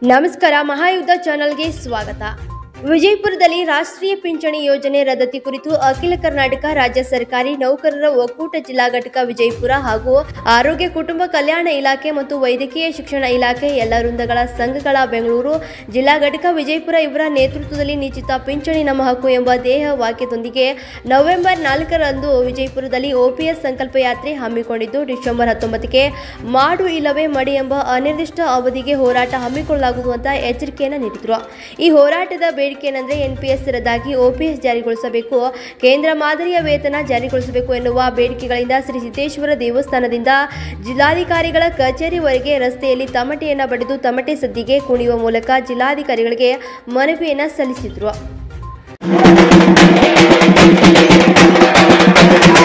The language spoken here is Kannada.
ನಮಸ್ಕಾರ ಮಹಾಯುದ್ಧ ಚಾನಲ್ಗೆ ಸ್ವಾಗತ ವಿಜಯಪುರದಲ್ಲಿ ರಾಷ್ಟ್ರೀಯ ಪಿಂಚಣಿ ಯೋಜನೆ ರದ್ದತಿ ಕುರಿತು ಅಖಿಲ ಕರ್ನಾಟಕ ರಾಜ್ಯ ಸರ್ಕಾರಿ ನೌಕರರ ಒಕ್ಕೂಟ ಜಿಲ್ಲಾ ಘಟಕ ವಿಜಯಪುರ ಹಾಗೂ ಆರೋಗ್ಯ ಕುಟುಂಬ ಕಲ್ಯಾಣ ಇಲಾಖೆ ಮತ್ತು ವೈದ್ಯಕೀಯ ಶಿಕ್ಷಣ ಇಲಾಖೆ ಎಲ್ಲ ವೃಂದಗಳ ಸಂಘಗಳ ಬೆಂಗಳೂರು ಜಿಲ್ಲಾ ಘಟಕ ವಿಜಯಪುರ ಇವರ ನೇತೃತ್ವದಲ್ಲಿ ನಿಶ್ಚಿತ ಪಿಂಚಣಿ ನಮ್ಮ ಹಕ್ಕು ಎಂಬ ದೇಹ ವಾಕ್ಯದೊಂದಿಗೆ ನವೆಂಬರ್ ನಾಲ್ಕರಂದು ವಿಜಯಪುರದಲ್ಲಿ ಓಪಿಎಸ್ ಸಂಕಲ್ಪ ಯಾತ್ರೆ ಹಮ್ಮಿಕೊಂಡಿದ್ದು ಡಿಸೆಂಬರ್ ಹತ್ತೊಂಬತ್ತಕ್ಕೆ ಮಾಡು ಇಲ್ಲವೇ ಮಡಿ ಎಂಬ ಅನಿರ್ದಿಷ್ಟ ಅವಧಿಗೆ ಹೋರಾಟ ಹಮ್ಮಿಕೊಳ್ಳಲಾಗುವುದು ಅಂತ ಎಚ್ಚರಿಕೆಯನ್ನು ನೀಡಿದರು ಈ ಹೋರಾಟದ ಬೇಡಿಕೆ ಏನಂದ್ರೆ ಎನ್ಪಿಎಸ್ ರದ್ದಾಗಿ ಓಪಿಎಸ್ ಜಾರಿಗೊಳಿಸಬೇಕು ಕೇಂದ್ರ ಮಾದರಿಯ ವೇತನ ಜಾರಿಗೊಳಿಸಬೇಕು ಎನ್ನುವ ಬೇಡಿಕೆಗಳಿಂದ ಶ್ರೀ ಸಿದ್ದೇಶ್ವರ ದೇವಸ್ಥಾನದಿಂದ ಜಿಲ್ಲಾಧಿಕಾರಿಗಳ ಕಚೇರಿವರೆಗೆ ರಸ್ತೆಯಲ್ಲಿ ತಮಟೆಯನ್ನು ಬಡಿದು ತಮಟೆ ಸದ್ದಿಗೆ ಕುಣಿಯುವ ಮೂಲಕ ಜಿಲ್ಲಾಧಿಕಾರಿಗಳಿಗೆ ಮನವಿಯನ್ನು ಸಲ್ಲಿಸಿದರು